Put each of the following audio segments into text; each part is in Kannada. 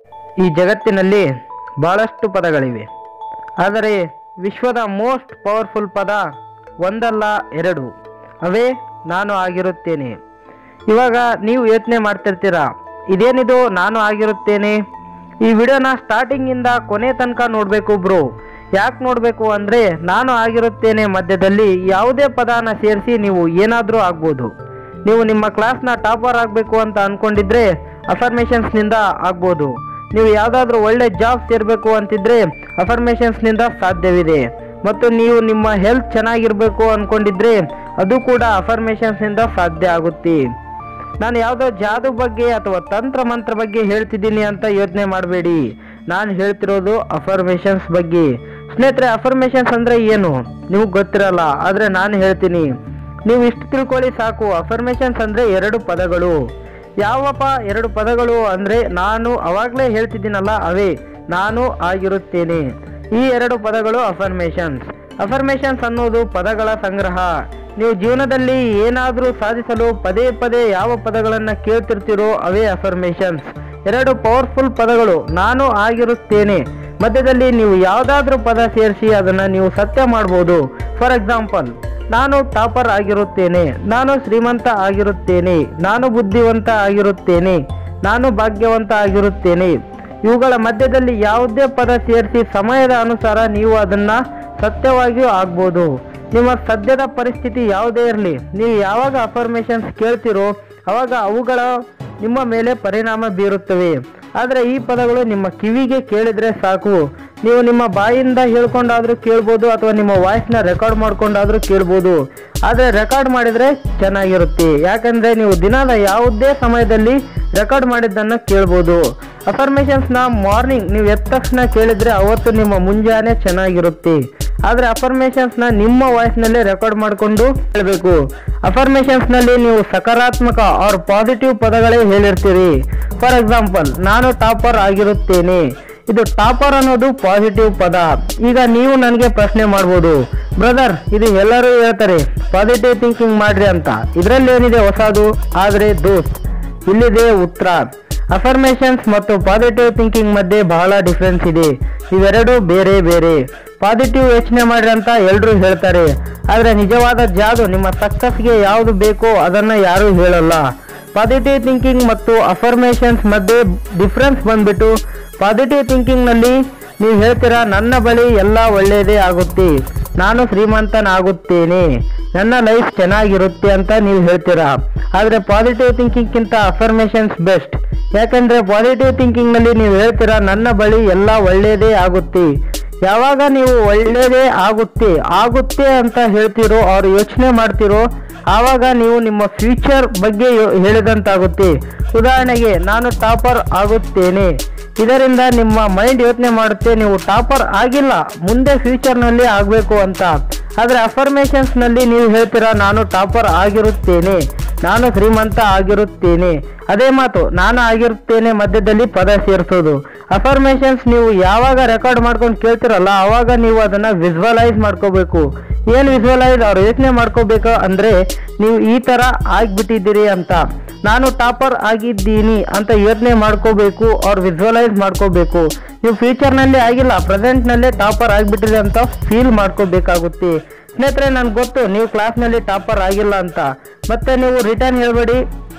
ಈ ಜಗತ್ತಿನಲ್ಲಿ ಬಹಳಷ್ಟು ಪದಗಳಿವೆ ಆದರೆ ವಿಶ್ವದ ಮೋಸ್ಟ್ ಪವರ್ಫುಲ್ ಪದ ಒಂದಲ್ಲ ಎರಡು ಅವೇ ನಾನು ಆಗಿರುತ್ತೇನೆ ಇವಾಗ ನೀವು ಯೋಚನೆ ಮಾಡ್ತಿರ್ತೀರಾ ಇದೇನಿದು ನಾನು ಆಗಿರುತ್ತೇನೆ ಈ ವಿಡಿಯೋನ ಸ್ಟಾರ್ಟಿಂಗಿಂದ ಕೊನೆ ತನಕ ನೋಡಬೇಕು ಬ್ರೋ ಯಾಕೆ ನೋಡಬೇಕು ಅಂದರೆ ನಾನು ಆಗಿರುತ್ತೇನೆ ಮಧ್ಯದಲ್ಲಿ ಯಾವುದೇ ಪದನ ಸೇರಿಸಿ ನೀವು ಏನಾದರೂ ಆಗ್ಬೋದು ನೀವು ನಿಮ್ಮ ಕ್ಲಾಸ್ನ ಟಾಪರ್ ಆಗಬೇಕು ಅಂತ ಅಂದ್ಕೊಂಡಿದ್ರೆ ಅಫರ್ಮೇಷನ್ಸ್ನಿಂದ ಆಗ್ಬೋದು ನೀವು ಯಾವುದಾದ್ರೂ ಒಳ್ಳೆ ಜಾಬ್ ಸೇರಬೇಕು ಅಂತಿದ್ರೆ ಅಫರ್ಮೇಷನ್ಸ್ನಿಂದ ಸಾಧ್ಯವಿದೆ ಮತ್ತು ನೀವು ನಿಮ್ಮ ಹೆಲ್ತ್ ಚೆನ್ನಾಗಿರಬೇಕು ಅಂದ್ಕೊಂಡಿದ್ರೆ ಅದು ಕೂಡ ಅಫರ್ಮೇಷನ್ಸ್ನಿಂದ ಸಾಧ್ಯ ಆಗುತ್ತೆ ನಾನು ಯಾವುದೋ ಜಾದು ಬಗ್ಗೆ ಅಥವಾ ತಂತ್ರ ಮಂತ್ರ ಬಗ್ಗೆ ಹೇಳ್ತಿದ್ದೀನಿ ಅಂತ ಯೋಚನೆ ಮಾಡಬೇಡಿ ನಾನು ಹೇಳ್ತಿರೋದು ಅಫರ್ಮೇಷನ್ಸ್ ಬಗ್ಗೆ ಸ್ನೇಹಿತರೆ ಅಫರ್ಮೇಷನ್ಸ್ ಅಂದರೆ ಏನು ನಿಮಗೆ ಗೊತ್ತಿರಲ್ಲ ಆದರೆ ನಾನು ಹೇಳ್ತೀನಿ ನೀವು ಇಷ್ಟು ತಿಳ್ಕೊಳ್ಳಿ ಸಾಕು ಅಫರ್ಮೇಷನ್ಸ್ ಅಂದರೆ ಎರಡು ಪದಗಳು ಯಾವಪ್ಪ ಎರಡು ಪದಗಳು ಅಂದರೆ ನಾನು ಅವಾಗಲೇ ಹೇಳ್ತಿದ್ದೀನಲ್ಲ ಅವೇ ನಾನು ಆಗಿರುತ್ತೇನೆ ಈ ಎರಡು ಪದಗಳು ಅಫರ್ಮೇಷನ್ಸ್ ಅಫರ್ಮೇಷನ್ಸ್ ಅನ್ನೋದು ಪದಗಳ ಸಂಗ್ರಹ ನೀವು ಜೀವನದಲ್ಲಿ ಏನಾದರೂ ಸಾಧಿಸಲು ಪದೇ ಪದೇ ಯಾವ ಪದಗಳನ್ನು ಕೇಳ್ತಿರ್ತೀರೋ ಅವೇ ಅಫರ್ಮೇಷನ್ಸ್ ಎರಡು ಪವರ್ಫುಲ್ ಪದಗಳು ನಾನು ಆಗಿರುತ್ತೇನೆ ಮಧ್ಯದಲ್ಲಿ ನೀವು ಯಾವುದಾದ್ರೂ ಪದ ಸೇರಿಸಿ ಅದನ್ನು ನೀವು ಸತ್ಯ ಮಾಡ್ಬೋದು ಫಾರ್ ಎಕ್ಸಾಂಪಲ್ ನಾನು ಟಾಪರ್ ಆಗಿರುತ್ತೇನೆ ನಾನು ಶ್ರೀಮಂತ ಆಗಿರುತ್ತೇನೆ ನಾನು ಬುದ್ಧಿವಂತ ಆಗಿರುತ್ತೇನೆ ನಾನು ಭಾಗ್ಯವಂತ ಆಗಿರುತ್ತೇನೆ ಇವುಗಳ ಮಧ್ಯದಲ್ಲಿ ಯಾವುದೇ ಪದ ಸೇರಿಸಿ ಸಮಯದ ಅನುಸಾರ ನೀವು ಅದನ್ನು ಸತ್ಯವಾಗಿಯೂ ಆಗ್ಬೋದು ನಿಮ್ಮ ಸದ್ಯದ ಪರಿಸ್ಥಿತಿ ಯಾವುದೇ ಇರಲಿ ನೀವು ಯಾವಾಗ ಅಫರ್ಮೇಷನ್ಸ್ ಕೇಳ್ತಿರೋ ಅವಾಗ ಅವುಗಳ ನಿಮ್ಮ ಮೇಲೆ ಪರಿಣಾಮ ಬೀರುತ್ತವೆ ಆದರೆ ಈ ಪದಗಳು ನಿಮ್ಮ ಕಿವಿಗೆ ಕೇಳಿದರೆ ಸಾಕು ನೀವು ನಿಮ್ಮ ಬಾಯಿಂದ ಹೇಳ್ಕೊಂಡಾದ್ರೂ ಕೇಳ್ಬೋದು ಅಥವಾ ನಿಮ್ಮ ವಾಯ್ಸ್ನ ರೆಕಾರ್ಡ್ ಮಾಡ್ಕೊಂಡಾದ್ರೂ ಕೇಳ್ಬೋದು ಆದರೆ ರೆಕಾರ್ಡ್ ಮಾಡಿದರೆ ಚೆನ್ನಾಗಿರುತ್ತೆ ಯಾಕಂದರೆ ನೀವು ದಿನದ ಯಾವುದೇ ಸಮಯದಲ್ಲಿ ರೆಕಾರ್ಡ್ ಮಾಡಿದ್ದನ್ನು ಕೇಳ್ಬೋದು ಅಫರ್ಮೇಷನ್ಸ್ನ ಮಾರ್ನಿಂಗ್ ನೀವು ಎದ್ದ ತಕ್ಷಣ ಕೇಳಿದರೆ ಅವತ್ತು ನಿಮ್ಮ ಮುಂಜಾನೆ ಚೆನ್ನಾಗಿರುತ್ತೆ ಆದರೆ ಅಫರ್ಮೇಷನ್ಸ್ನ ನಿಮ್ಮ ವಾಯ್ಸ್ನಲ್ಲೇ ರೆಕಾರ್ಡ್ ಮಾಡಿಕೊಂಡು ಹೇಳಬೇಕು ಅಫರ್ಮೇಷನ್ಸ್ನಲ್ಲಿ ನೀವು ಸಕಾರಾತ್ಮಕ ಆರ್ ಪಾಸಿಟಿವ್ ಪದಗಳೇ ಹೇಳಿರ್ತೀರಿ ಫಾರ್ ಎಕ್ಸಾಂಪಲ್ ನಾನು ಟಾಪರ್ ಆಗಿರುತ್ತೇನೆ ಇದು ಟಾಪರ್ ಅನ್ನೋದು ಪಾಸಿಟಿವ್ ಪದ ಈಗ ನೀವು ನನಗೆ ಪ್ರಶ್ನೆ ಮಾಡ್ಬೋದು ಬ್ರದರ್ ಇದು ಎಲ್ಲರೂ ಹೇಳ್ತಾರೆ ಪಾಸಿಟಿವ್ ಥಿಂಕಿಂಗ್ ಮಾಡ್ರಿ ಅಂತ ಇದರಲ್ಲಿ ಏನಿದೆ ಹೊಸದು ಆದರೆ ದೋಸ್ತ್ ಇಲ್ಲಿದೆ ಉತ್ತರ ಅಫರ್ಮೇಷನ್ಸ್ ಮತ್ತು ಪಾಸಿಟಿವ್ ಥಿಂಕಿಂಗ್ ಮಧ್ಯೆ ಬಹಳ ಡಿಫ್ರೆನ್ಸ್ ಇದೆ ಇವೆರಡು ಬೇರೆ ಬೇರೆ ಪಾಸಿಟಿವ್ ಯೋಚನೆ ಮಾಡ್ರಿ ಅಂತ ಎಲ್ಲರೂ ಹೇಳ್ತಾರೆ ಆದರೆ ನಿಜವಾದ ಜಾದು ನಿಮ್ಮ ಸಕ್ಸಸ್ಗೆ ಯಾವುದು ಬೇಕೋ ಅದನ್ನು ಯಾರೂ ಹೇಳಲ್ಲ ಪಾಸಿಟಿವ್ ಥಿಂಕಿಂಗ್ ಮತ್ತು ಅಫರ್ಮೇಷನ್ಸ್ ಮಧ್ಯೆ ಡಿಫ್ರೆನ್ಸ್ ಬಂದ್ಬಿಟ್ಟು ಪಾಸಿಟಿವ್ ಥಿಂಕಿಂಗ್ನಲ್ಲಿ ನೀವು ಹೇಳ್ತೀರಾ ನನ್ನ ಬಳಿ ಎಲ್ಲ ಒಳ್ಳೆಯದೇ ಆಗುತ್ತೆ ನಾನು ಶ್ರೀಮಂತನಾಗುತ್ತೇನೆ ನನ್ನ ಲೈಫ್ ಚೆನ್ನಾಗಿರುತ್ತೆ ಅಂತ ನೀವು ಹೇಳ್ತೀರಾ ಆದರೆ ಪಾಸಿಟಿವ್ ಥಿಂಕಿಂಗ್ಗಿಂತ ಅಫರ್ಮೇಷನ್ಸ್ ಬೆಸ್ಟ್ ಯಾಕಂದರೆ ಪಾಸಿಟಿವ್ ಥಿಂಕಿಂಗ್ನಲ್ಲಿ ನೀವು ಹೇಳ್ತೀರಾ ನನ್ನ ಬಳಿ ಎಲ್ಲ ಒಳ್ಳೆಯದೇ ಆಗುತ್ತೆ ಯಾವಾಗ ನೀವು ಒಳ್ಳೆಯದೇ ಆಗುತ್ತೆ ಆಗುತ್ತೆ ಅಂತ ಹೇಳ್ತೀರೋ ಅವ್ರು ಯೋಚನೆ ಮಾಡ್ತಿರೋ ಆವಾಗ ನೀವು ನಿಮ್ಮ ಫ್ಯೂಚರ್ ಬಗ್ಗೆ ಯೋ- ಹೇಳಿದಂತಾಗುತ್ತೆ ಉದಾಹರಣೆಗೆ ನಾನು ಟಾಪರ್ ಆಗುತ್ತೇನೆ ಇದರಿಂದ ನಿಮ್ಮ ಮೈಂಡ್ ಯೋಚನೆ ಮಾಡುತ್ತೆ ನೀವು ಟಾಪರ್ ಆಗಿಲ್ಲ ಮುಂದೆ ಫ್ಯೂಚರ್ನಲ್ಲಿ ಆಗಬೇಕು ಅಂತ ಆದರೆ ಅಫರ್ಮೇಷನ್ಸ್ನಲ್ಲಿ ನೀವು ಹೇಳ್ತೀರಾ ನಾನು ಟಾಪರ್ ಆಗಿರುತ್ತೇನೆ ನಾನು ಶ್ರೀಮಂತ ಆಗಿರುತ್ತೇನೆ ಅದೇ ಮಾತು ನಾನು ಆಗಿರುತ್ತೇನೆ ಮಧ್ಯದಲ್ಲಿ ಪದ ಸೇರಿಸೋದು ಅಫರ್ಮೇಷನ್ಸ್ ನೀವು ಯಾವಾಗ ರೆಕಾರ್ಡ್ ಮಾಡ್ಕೊಂಡು ಕೇಳ್ತಿರಲ್ಲ ಆವಾಗ ನೀವು ಅದನ್ನು ವಿಜುವಲೈಸ್ ಮಾಡ್ಕೋಬೇಕು ಏನು ವಿಜುವಲೈಸ್ ಅವ್ರು ಯೋಚನೆ ಮಾಡ್ಕೋಬೇಕು ಅಂದರೆ ನೀವು ಈ ಥರ ಆಗಿಬಿಟ್ಟಿದ್ದೀರಿ ಅಂತ ನಾನು ಟಾಪರ್ ಆಗಿದ್ದೀನಿ ಅಂತ ಯೋಚನೆ ಮಾಡ್ಕೋಬೇಕು ಅವ್ರು ವಿಜುವಲೈಸ್ ಮಾಡ್ಕೋಬೇಕು ನೀವು ಫ್ಯೂಚರ್ನಲ್ಲಿ ಆಗಿಲ್ಲ ಪ್ರೆಸೆಂಟ್ನಲ್ಲೇ ಟಾಪರ್ ಆಗಿಬಿಟ್ಟಿದೆ ಅಂತ ಫೀಲ್ ಮಾಡ್ಕೋಬೇಕಾಗುತ್ತೆ ಸ್ನೇಹಿತರೆ ನನಗೆ ಗೊತ್ತು ನೀವು ಕ್ಲಾಸ್ನಲ್ಲಿ ಟಾಪರ್ ಆಗಿಲ್ಲ ಅಂತ ಮತ್ತೆ ನೀವು ರಿಟರ್ನ್ ಹೇಳ್ಬೇಡಿ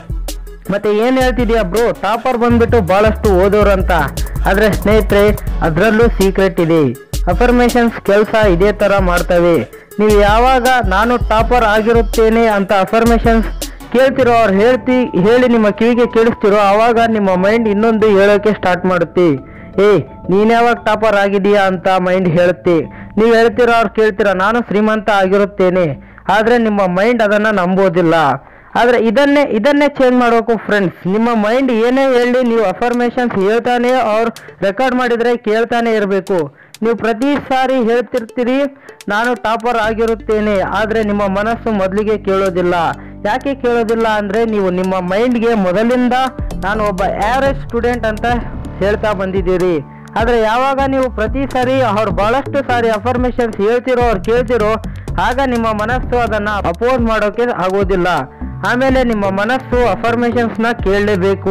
ಮತ್ತೆ ಏನು ಹೇಳ್ತಿದ್ಯಾ ಬ್ರೋ ಟಾಪರ್ ಬಂದ್ಬಿಟ್ಟು ಭಾಳಷ್ಟು ಓದೋರು ಅಂತ ಆದರೆ ಸ್ನೇಹಿತರೆ ಅದರಲ್ಲೂ ಸೀಕ್ರೆಟ್ ಇದೆ ಅಫರ್ಮೇಷನ್ಸ್ ಕೆಲಸ ಇದೇ ಥರ ಮಾಡ್ತವೆ ನೀವು ಯಾವಾಗ ನಾನು ಟಾಪರ್ ಆಗಿರುತ್ತೇನೆ ಅಂತ ಅಫರ್ಮೇಷನ್ಸ್ ಕೇಳ್ತಿರೋ ಅವ್ರು ಹೇಳ್ತಿ ಹೇಳಿ ನಿಮ್ಮ ಕಿವಿಗೆ ಕೇಳಿಸ್ತಿರೋ ಆವಾಗ ನಿಮ್ಮ ಮೈಂಡ್ ಇನ್ನೊಂದು ಹೇಳೋಕೆ ಸ್ಟಾರ್ಟ್ ಮಾಡುತ್ತೆ ಏಯ್ ನೀನ್ ಯಾವಾಗ ಟಾಪರ್ ಆಗಿದೀಯಾ ಅಂತ ಮೈಂಡ್ ಹೇಳುತ್ತೆ ನೀವು ಹೇಳ್ತೀರಾ ಅವ್ರು ಕೇಳ್ತೀರಾ ನಾನು ಶ್ರೀಮಂತ ಆಗಿರುತ್ತೇನೆ ಆದರೆ ನಿಮ್ಮ ಮೈಂಡ್ ಅದನ್ನು ನಂಬೋದಿಲ್ಲ ಆದರೆ ಇದನ್ನೇ ಇದನ್ನೇ ಚೇಂಜ್ ಮಾಡಬೇಕು ಫ್ರೆಂಡ್ಸ್ ನಿಮ್ಮ ಮೈಂಡ್ ಏನೇ ಹೇಳಿ ನೀವು ಅಫರ್ಮೇಷನ್ಸ್ ಹೇಳ್ತಾನೆ ಅವ್ರು ರೆಕಾರ್ಡ್ ಮಾಡಿದರೆ ಕೇಳ್ತಾನೆ ಇರಬೇಕು ನೀವು ಪ್ರತಿ ಸಾರಿ ಹೇಳ್ತಿರ್ತೀರಿ ನಾನು ಟಾಪರ್ ಆಗಿರುತ್ತೇನೆ ಆದರೆ ನಿಮ್ಮ ಮನಸ್ಸು ಮೊದಲಿಗೆ ಕೇಳೋದಿಲ್ಲ ಯಾಕೆ ಕೇಳೋದಿಲ್ಲ ಅಂದರೆ ನೀವು ನಿಮ್ಮ ಮೈಂಡ್ಗೆ ಮೊದಲಿಂದ ನಾನು ಒಬ್ಬ ಆ್ಯಾವರೇಜ್ ಸ್ಟೂಡೆಂಟ್ ಅಂತ ಹೇಳ್ತಾ ಬಂದಿದ್ದೀರಿ ಆದರೆ ಯಾವಾಗ ನೀವು ಪ್ರತಿ ಸಾರಿ ಅವ್ರು ಬಹಳಷ್ಟು ಸಾರಿ ಅಫರ್ಮೇಷನ್ಸ್ ಹೇಳ್ತಿರೋ ಅವ್ರು ಕೇಳ್ತಿರೋ ಆಗ ನಿಮ್ಮ ಮನಸ್ಸು ಅದನ್ನು ಅಪೋಸ್ ಮಾಡೋಕೆ ಆಗೋದಿಲ್ಲ ಆಮೇಲೆ ನಿಮ್ಮ ಮನಸ್ಸು ಅಫರ್ಮೇಷನ್ಸ್ನ ಕೇಳಲೇಬೇಕು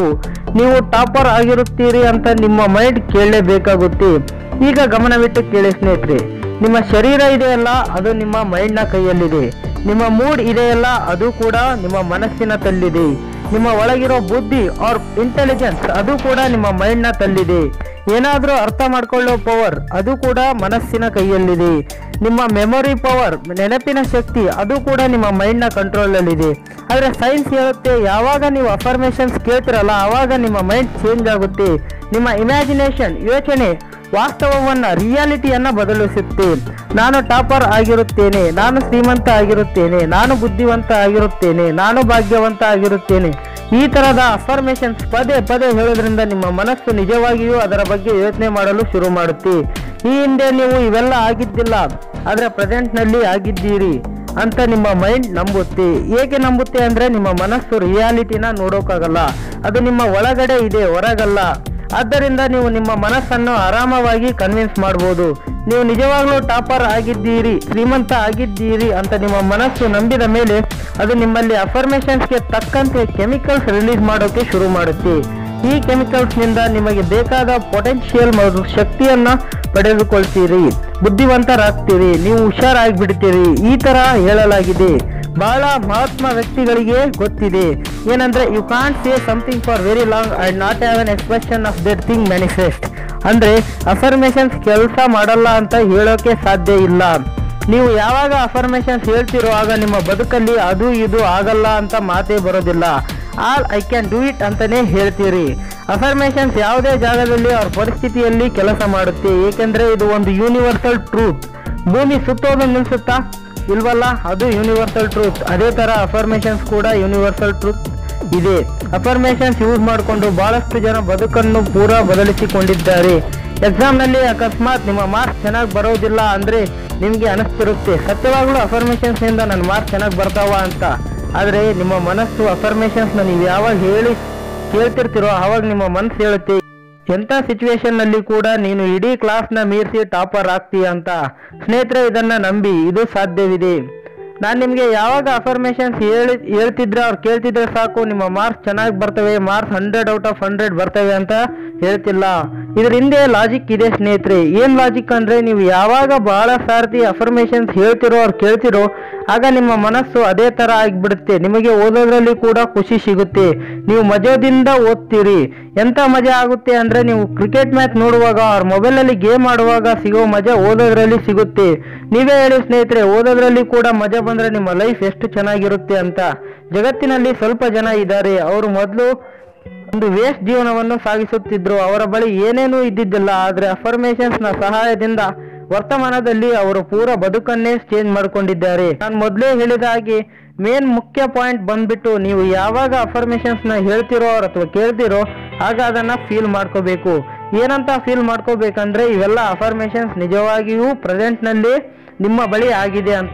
ನೀವು ಟಾಪರ್ ಆಗಿರುತ್ತೀರಿ ಅಂತ ನಿಮ್ಮ ಮೈಂಡ್ ಕೇಳಲೇಬೇಕಾಗುತ್ತೆ ಈಗ ಗಮನವಿಟ್ಟು ಕೇಳಿ ಸ್ನೇಹಿತರೆ ನಿಮ್ಮ ಶರೀರ ಇದೆಯಲ್ಲ ಅದು ನಿಮ್ಮ ಮೈಂಡ್ನ ಕೈಯಲ್ಲಿದೆ ನಿಮ್ಮ ಮೂಡ್ ಇದೆಯಲ್ಲ ಅದು ಕೂಡ ನಿಮ್ಮ ಮನಸ್ಸಿನ ತಲ್ಲಿದೆ ನಿಮ್ಮ ಒಳಗಿರೋ ಬುದ್ಧಿ ಆರ್ ಇಂಟೆಲಿಜೆನ್ಸ್ ಅದು ಕೂಡ ನಿಮ್ಮ ಮೈಂಡ್ನ ತಲ್ಲಿದೆ ಏನಾದರೂ ಅರ್ಥ ಮಾಡ್ಕೊಳ್ಳೋ ಪವರ್ ಅದು ಕೂಡ ಮನಸ್ಸಿನ ಕೈಯಲ್ಲಿದೆ ನಿಮ್ಮ ಮೆಮೊರಿ ಪವರ್ ನೆನಪಿನ ಶಕ್ತಿ ಅದು ಕೂಡ ನಿಮ್ಮ ಮೈಂಡ್ನ ಕಂಟ್ರೋಲಲ್ಲಿದೆ ಆದರೆ ಸೈನ್ಸ್ ಹೇಳುತ್ತೆ ಯಾವಾಗ ನೀವು ಅಫರ್ಮೇಷನ್ಸ್ ಕೇಳ್ತಿರಲ್ಲ ಆವಾಗ ನಿಮ್ಮ ಮೈಂಡ್ ಚೇಂಜ್ ಆಗುತ್ತೆ ನಿಮ್ಮ ಇಮ್ಯಾಜಿನೇಷನ್ ಯೋಚನೆ ವಾಸ್ತವವನ್ನ ರಿಯಾಲಿಟಿಯನ್ನ ಬದಲಿಸುತ್ತೆ ನಾನು ಟಾಪರ್ ಆಗಿರುತ್ತೇನೆ ನಾನು ಶ್ರೀಮಂತ ಆಗಿರುತ್ತೇನೆ ನಾನು ಬುದ್ಧಿವಂತ ಆಗಿರುತ್ತೇನೆ ನಾನು ಭಾಗ್ಯವಂತ ಆಗಿರುತ್ತೇನೆ ಈ ತರಹದ ಅಫರ್ಮೇಷನ್ಸ್ ಪದೇ ಪದೇ ಹೇಳೋದ್ರಿಂದ ನಿಮ್ಮ ಮನಸ್ಸು ನಿಜವಾಗಿಯೂ ಅದರ ಬಗ್ಗೆ ಯೋಚನೆ ಮಾಡಲು ಶುರು ಮಾಡುತ್ತೆ ಈ ಹಿಂದೆ ನೀವು ಇವೆಲ್ಲ ಆಗಿದ್ದಿಲ್ಲ ಆದರೆ ಪ್ರೆಸೆಂಟ್ನಲ್ಲಿ ಆಗಿದ್ದೀರಿ ಅಂತ ನಿಮ್ಮ ಮೈಂಡ್ ನಂಬುತ್ತೆ ಏಕೆ ನಂಬುತ್ತೆ ಅಂದ್ರೆ ನಿಮ್ಮ ಮನಸ್ಸು ರಿಯಾಲಿಟಿನ ನೋಡೋಕ್ಕಾಗಲ್ಲ ಅದು ನಿಮ್ಮ ಒಳಗಡೆ ಇದೆ ಹೊರಗಲ್ಲ ಆದ್ದರಿಂದ ನೀವು ನಿಮ್ಮ ಮನಸ್ಸನ್ನು ಆರಾಮವಾಗಿ ಕನ್ವಿನ್ಸ್ ಮಾಡ್ಬೋದು ನೀವು ನಿಜವಾಗ್ಲೂ ಟಾಪರ್ ಆಗಿದ್ದೀರಿ ಶ್ರೀಮಂತ ಆಗಿದ್ದೀರಿ ಅಂತ ನಿಮ್ಮ ಮನಸ್ಸು ನಂಬಿದ ಮೇಲೆ ಅದು ನಿಮ್ಮಲ್ಲಿ ಅಫರ್ಮೇಷನ್ಸ್ಗೆ ತಕ್ಕಂತೆ ಕೆಮಿಕಲ್ಸ್ ರಿಲೀಸ್ ಮಾಡೋಕೆ ಶುರು ಮಾಡುತ್ತೆ ಈ ಕೆಮಿಕಲ್ಸ್ನಿಂದ ನಿಮಗೆ ಬೇಕಾದ ಪೊಟೆನ್ಷಿಯಲ್ ಮತ್ತು ಶಕ್ತಿಯನ್ನ ಪಡೆದುಕೊಳ್ತೀರಿ ಬುದ್ಧಿವಂತರಾಗ್ತೀರಿ ನೀವು ಹುಷಾರಾಗಿಬಿಡ್ತೀರಿ ಈ ತರ ಹೇಳಲಾಗಿದೆ ಬಹಳ ಮಹಾತ್ಮ ವ್ಯಕ್ತಿಗಳಿಗೆ ಗೊತ್ತಿದೆ ಏನಂದ್ರೆ you can't say something for very long and not have an expression of that thing manifest ಅಂದ್ರೆ ಅಫರ್ಮೇಷನ್ಸ್ ಕೆಲಸ ಮಾಡಲ್ಲ ಅಂತ ಹೇಳೋಕೆ ಸಾಧ್ಯ ಇಲ್ಲ ನೀವು ಯಾವಾಗ ಅಫರ್ಮೇಷನ್ಸ್ ಹೇಳ್ತಿರೋ ಆಗ ನಿಮ್ಮ ಬದುಕಲ್ಲಿ ಅದು ಇದು ಆಗಲ್ಲ ಅಂತ ಮಾತೇ ಬರೋದಿಲ್ಲ all I can do it ಅಂತಾನೆ ಹೇಳ್ತೀರಿ ಅಫರ್ಮೇಷನ್ಸ್ ಯಾವುದೇ ಜಾಗದಲ್ಲಿ ಅವ್ರ ಪರಿಸ್ಥಿತಿಯಲ್ಲಿ ಕೆಲಸ ಮಾಡುತ್ತೆ ಏಕೆಂದ್ರೆ ಇದು ಒಂದು ಯೂನಿವರ್ಸಲ್ ಟ್ರೂತ್ ಭೂಮಿ ಸುತ್ತೋದು ನಿಲ್ಸುತ್ತಾ ಇಲ್ವಲ್ಲ ಅದು ಯೂನಿವರ್ಸಲ್ ಟ್ರೂತ್ ಅದೇ ತರ ಅಫರ್ಮೇಷನ್ಸ್ ಕೂಡ ಯೂನಿವರ್ಸಲ್ ಟ್ರೂತ್ ಇದೆ ಅಫರ್ಮೇಷನ್ಸ್ ಯೂಸ್ ಮಾಡಿಕೊಂಡು ಬಹಳಷ್ಟು ಜನ ಬದುಕನ್ನು ಪೂರಾ ಬದಲಿಸಿಕೊಂಡಿದ್ದಾರೆ ಎಕ್ಸಾಮ್ನಲ್ಲಿ ಅಕಸ್ಮಾತ್ ನಿಮ್ಮ ಮಾರ್ಕ್ಸ್ ಚೆನ್ನಾಗಿ ಬರೋದಿಲ್ಲ ಅಂದ್ರೆ ನಿಮಗೆ ಅನಿಸ್ತಿರುತ್ತೆ ಸತ್ಯವಾಗ್ಲೂ ಅಫರ್ಮೇಷನ್ಸ್ ನಿಂದ ನನ್ನ ಮಾರ್ಕ್ಸ್ ಚೆನ್ನಾಗಿ ಬರ್ತಾವ ಅಂತ ಆದ್ರೆ ನಿಮ್ಮ ಮನಸ್ಸು ಅಫರ್ಮೇಷನ್ಸ್ನ ನೀವು ಯಾವಾಗ ಹೇಳಿ ಕೇಳ್ತಿರ್ತೀರೋ ಆವಾಗ ನಿಮ್ಮ ಮನಸ್ಸು ಹೇಳುತ್ತೆ ಎಂಥ ಸಿಚುವೇಶನ್ ನಲ್ಲಿ ಕೂಡ ನೀನು ಇಡೀ ಕ್ಲಾಸ್ನ ಮೀರಿಸಿ ಟಾಪರ್ ಆಗ್ತೀಯ ಅಂತ ಸ್ನೇಹಿತರೆ ಇದನ್ನ ನಂಬಿ ಇದು ಸಾಧ್ಯವಿದೆ ನಾನು ನಿಮಗೆ ಯಾವಾಗ ಅಫರ್ಮೇಷನ್ಸ್ ಹೇಳಿ ಹೇಳ್ತಿದ್ರೆ ಅವ್ರು ಕೇಳ್ತಿದ್ರೆ ಸಾಕು ನಿಮ್ಮ ಮಾರ್ಕ್ಸ್ ಚೆನ್ನಾಗಿ ಬರ್ತವೆ marks hundred out of hundred ಬರ್ತವೆ ಅಂತ ಹೇಳ್ತಿಲ್ಲ ಇದ್ರ ಹಿಂದೆ ಲಾಜಿಕ್ ಇದೆ ಸ್ನೇಹಿತರೆ ಏನ್ ಲಾಜಿಕ್ ಅಂದ್ರೆ ನೀವು ಯಾವಾಗ ಬಹಳ ಸಾರ್ತಿ ಅಫರ್ಮೇಷನ್ಸ್ ಹೇಳ್ತಿರೋ ಅವ್ರು ಕೇಳ್ತಿರೋ ಆಗ ನಿಮ್ಮ ಮನಸ್ಸು ಅದೇ ತರ ಆಗಿಬಿಡುತ್ತೆ ನಿಮಗೆ ಓದೋದ್ರಲ್ಲಿ ಕೂಡ ಖುಷಿ ಸಿಗುತ್ತೆ ನೀವು ಮಜದಿಂದ ಓದ್ತೀರಿ ಎಂತ ಮಜಾ ಆಗುತ್ತೆ ಅಂದ್ರೆ ನೀವು ಕ್ರಿಕೆಟ್ ಮ್ಯಾಚ್ ನೋಡುವಾಗ ಅವ್ರ ಮೊಬೈಲಲ್ಲಿ ಗೇಮ್ ಆಡುವಾಗ ಸಿಗೋ ಮಜಾ ಓದೋದ್ರಲ್ಲಿ ಸಿಗುತ್ತೆ ನೀವೇ ಹೇಳಿ ಸ್ನೇಹಿತರೆ ಓದೋದ್ರಲ್ಲಿ ಕೂಡ ಮಜಾ ಬಂದ್ರೆ ನಿಮ್ಮ ಲೈಫ್ ಎಷ್ಟು ಚೆನ್ನಾಗಿರುತ್ತೆ ಅಂತ ಜಗತ್ತಿನಲ್ಲಿ ಸ್ವಲ್ಪ ಜನ ಇದ್ದಾರೆ ಅವರು ಮೊದಲು ಒಂದು ವೇಸ್ಟ್ ಜೀವನವನ್ನು ಸಾಗಿಸುತ್ತಿದ್ರು ಅವರ ಬಳಿ ಏನೇನೂ ಇದ್ದಿದ್ದಿಲ್ಲ ಆದ್ರೆ ಅಫರ್ಮೇಷನ್ಸ್ ನ ಸಹಾಯದಿಂದ ವರ್ತಮಾನದಲ್ಲಿ ಅವರು ಪೂರ ಬದುಕನ್ನೇ ಚೇಂಜ್ ಮಾಡ್ಕೊಂಡಿದ್ದಾರೆ ನಾನು ಮೊದಲೇ ಹೇಳಿದ ಹಾಗೆ ಮೇನ್ ಮುಖ್ಯ ಪಾಯಿಂಟ್ ಬಂದ್ಬಿಟ್ಟು ನೀವು ಯಾವಾಗ ಅಫರ್ಮೇಷನ್ಸ್ ನ ಹೇಳ್ತಿರೋ ಅಥವಾ ಕೇಳ್ತಿರೋ ಆಗ ಅದನ್ನ ಫೀಲ್ ಮಾಡ್ಕೋಬೇಕು ಏನಂತ ಫೀಲ್ ಮಾಡ್ಕೋಬೇಕಂದ್ರೆ ಇವೆಲ್ಲ ಅಫರ್ಮೇಷನ್ಸ್ ನಿಜವಾಗಿಯೂ ಪ್ರೆಸೆಂಟ್ ನಲ್ಲಿ ನಿಮ್ಮ ಬಳಿ ಆಗಿದೆ ಅಂತ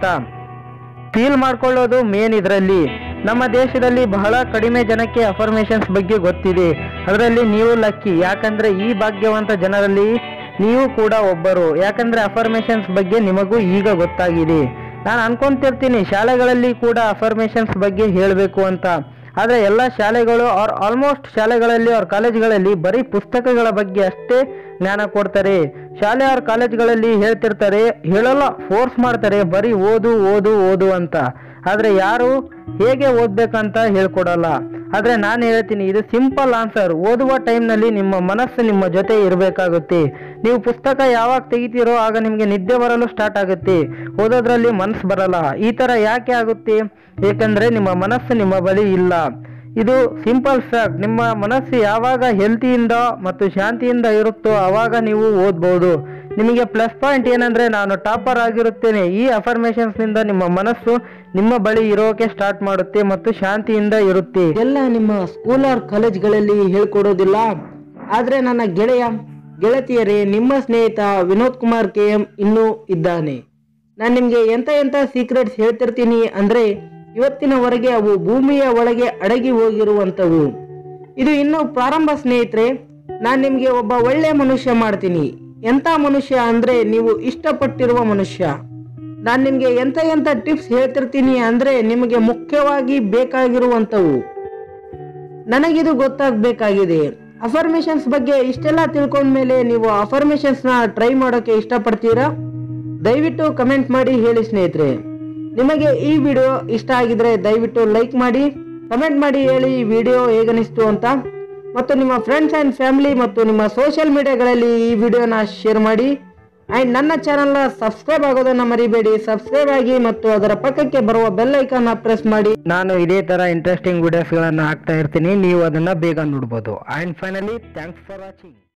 ಫೀಲ್ ಮಾಡ್ಕೊಳ್ಳೋದು ಮೇನ್ ಇದರಲ್ಲಿ ನಮ್ಮ ದೇಶದಲ್ಲಿ ಬಹಳ ಕಡಿಮೆ ಜನಕ್ಕೆ ಅಫರ್ಮೇಷನ್ಸ್ ಬಗ್ಗೆ ಗೊತ್ತಿದೆ ಅದರಲ್ಲಿ ನೀವು ಲಕ್ಕಿ ಯಾಕಂದ್ರೆ ಈ ಭಾಗ್ಯವಂತ ಜನರಲ್ಲಿ ನೀವು ಕೂಡ ಒಬ್ಬರು ಯಾಕಂದ್ರೆ ಅಫರ್ಮೇಷನ್ಸ್ ಬಗ್ಗೆ ನಿಮಗೂ ಈಗ ಗೊತ್ತಾಗಿದೆ ನಾನು ಅನ್ಕೊಂತಿರ್ತೀನಿ ಶಾಲೆಗಳಲ್ಲಿ ಕೂಡ ಅಫರ್ಮೇಷನ್ಸ್ ಬಗ್ಗೆ ಹೇಳಬೇಕು ಅಂತ ಆದರೆ ಎಲ್ಲ ಶಾಲೆಗಳು ಆರ್ ಆಲ್ಮೋಸ್ಟ್ ಶಾಲೆಗಳಲ್ಲಿ ಅವ್ರ ಕಾಲೇಜ್ಗಳಲ್ಲಿ ಬರೀ ಪುಸ್ತಕಗಳ ಬಗ್ಗೆ ಅಷ್ಟೇ ಜ್ಞಾನ ಕೊಡ್ತಾರೆ ಶಾಲೆ ಅವ್ರ ಕಾಲೇಜ್ಗಳಲ್ಲಿ ಹೇಳ್ತಿರ್ತಾರೆ ಹೇಳಲ್ಲ ಫೋರ್ಸ್ ಮಾಡ್ತಾರೆ ಬರೀ ಓದು ಓದು ಓದು ಅಂತ ಆದರೆ ಯಾರು ಹೇಗೆ ಓದ್ಬೇಕಂತ ಹೇಳ್ಕೊಡಲ್ಲ ಆದರೆ ನಾನು ಹೇಳ್ತೀನಿ ಇದು ಸಿಂಪಲ್ ಆನ್ಸರ್ ಓದುವ ಟೈಮ್ನಲ್ಲಿ ನಿಮ್ಮ ಮನಸ್ಸು ನಿಮ್ಮ ಜೊತೆ ಇರಬೇಕಾಗುತ್ತೆ ನೀವು ಪುಸ್ತಕ ಯಾವಾಗ ತೆಗಿತೀರೋ ಆಗ ನಿಮಗೆ ನಿದ್ದೆ ಬರಲು ಸ್ಟಾರ್ಟ್ ಆಗುತ್ತೆ ಓದೋದ್ರಲ್ಲಿ ಮನಸ್ಸು ಬರಲ್ಲ ಈ ಥರ ಯಾಕೆ ಆಗುತ್ತೆ ಏಕೆಂದರೆ ನಿಮ್ಮ ಮನಸ್ಸು ನಿಮ್ಮ ಬಳಿ ಇಲ್ಲ ಇದು ಸಿಂಪಲ್ ಫ್ಯಾಕ್ಟ್ ನಿಮ್ಮ ಮನಸ್ಸು ಯಾವಾಗ ಹೆಲ್ತಿಯಿಂದ ಮತ್ತು ಶಾಂತಿಯಿಂದ ಇರುತ್ತೋ ಆವಾಗ ನೀವು ಓದ್ಬೋದು ನಿಮಗೆ ಪ್ಲಸ್ ಪಾಯಿಂಟ್ ಏನಂದ್ರೆ ನಾನು ಟಾಪರ್ ಆಗಿರುತ್ತೇನೆ ಈ ಅಫರ್ಮೇಷನ್ಸ್ ನಿಂದ ನಿಮ್ಮ ಮನಸ್ಸು ನಿಮ್ಮ ಬಳಿ ಇರೋಕೆ ಸ್ಟಾರ್ಟ್ ಮಾಡುತ್ತೆ ಮತ್ತು ಶಾಂತಿಯಿಂದ ಇರುತ್ತೆ ಎಲ್ಲ ನಿಮ್ಮ ಸ್ಕೂಲ್ ಆರ್ ಕಾಲೇಜ್ಗಳಲ್ಲಿ ಹೇಳ್ಕೊಡೋದಿಲ್ಲ ಆದ್ರೆ ನನ್ನ ಗೆಳೆಯ ಗೆಳತಿಯರೇ ನಿಮ್ಮ ಸ್ನೇಹಿತ ವಿನೋದ್ ಕುಮಾರ್ ಕೆ ಎಂ ಇನ್ನೂ ಇದ್ದಾನೆ ನಾನು ನಿಮಗೆ ಎಂತ ಎಂತ ಸೀಕ್ರೆಟ್ಸ್ ಹೇಳ್ತಿರ್ತೀನಿ ಅಂದ್ರೆ ಇವತ್ತಿನವರೆಗೆ ಅವು ಭೂಮಿಯ ಒಳಗೆ ಅಡಗಿ ಹೋಗಿರುವಂತವು ಇದು ಇನ್ನು ಪ್ರಾರಂಭ ಸ್ನೇಹಿತರೆ ನಾನು ನಿಮಗೆ ಒಬ್ಬ ಒಳ್ಳೆ ಮನುಷ್ಯ ಮಾಡ್ತೀನಿ ಎಂತ ಮನುಷ್ಯ ಅಂದ್ರೆ ನೀವು ಇಷ್ಟಪಟ್ಟಿರುವ ಮನುಷ್ಯ ನಾನು ನಿಮಗೆ ಎಂತ ಎಂತ ಟಿಪ್ಸ್ ಹೇಳ್ತಿರ್ತೀನಿ ಅಂದ್ರೆ ನಿಮಗೆ ಮುಖ್ಯವಾಗಿ ಬೇಕಾಗಿರುವಂತವು ನನಗಿದು ಗೊತ್ತಾಗಬೇಕಾಗಿದೆ ಅಫರ್ಮೇಷನ್ಸ್ ಬಗ್ಗೆ ಇಷ್ಟೆಲ್ಲ ತಿಳ್ಕೊಂಡ್ಮೇಲೆ ನೀವು ಅಫರ್ಮೇಷನ್ಸ್ನ ಟ್ರೈ ಮಾಡೋಕೆ ಇಷ್ಟಪಡ್ತೀರಾ ದಯವಿಟ್ಟು ಕಮೆಂಟ್ ಮಾಡಿ ಹೇಳಿ ಸ್ನೇಹಿತರೆ ನಿಮಗೆ ಈ ವಿಡಿಯೋ ಇಷ್ಟ ಆಗಿದ್ರೆ ದಯವಿಟ್ಟು ಲೈಕ್ ಮಾಡಿ ಕಮೆಂಟ್ ಮಾಡಿ ಹೇಳಿ ಈ ವಿಡಿಯೋ ಹೇಗನಿಸ್ತು ಅಂತ ಮತ್ತು ನಿಮ್ಮ ಫ್ರೆಂಡ್ಸ್ ಆ್ಯಂಡ್ ಫ್ಯಾಮಿಲಿ ಮತ್ತು ನಿಮ್ಮ ಸೋಷಿಯಲ್ ಮೀಡಿಯಾಗಳಲ್ಲಿ ಈ ವಿಡಿಯೋನ ಶೇರ್ ಮಾಡಿ ಆ್ಯಂಡ್ ನನ್ನ ಚಾನಲ್ನ ಸಬ್ಸ್ಕ್ರೈಬ್ ಆಗೋದನ್ನ ಮರಿಬೇಡಿ ಸಬ್ಸ್ಕ್ರೈಬ್ ಆಗಿ ಮತ್ತು ಅದರ ಪಕ್ಕಕ್ಕೆ ಬರುವ ಬೆಲ್ ಐಕಾನ್ನ ಪ್ರೆಸ್ ಮಾಡಿ ನಾನು ಇದೇ ಥರ ಇಂಟ್ರೆಸ್ಟಿಂಗ್ ವಿಡಿಯೋಸ್ಗಳನ್ನು ಹಾಕ್ತಾ ಇರ್ತೀನಿ ನೀವು ಅದನ್ನು ಬೇಗ ನೋಡ್ಬೋದು and finally thanks for watching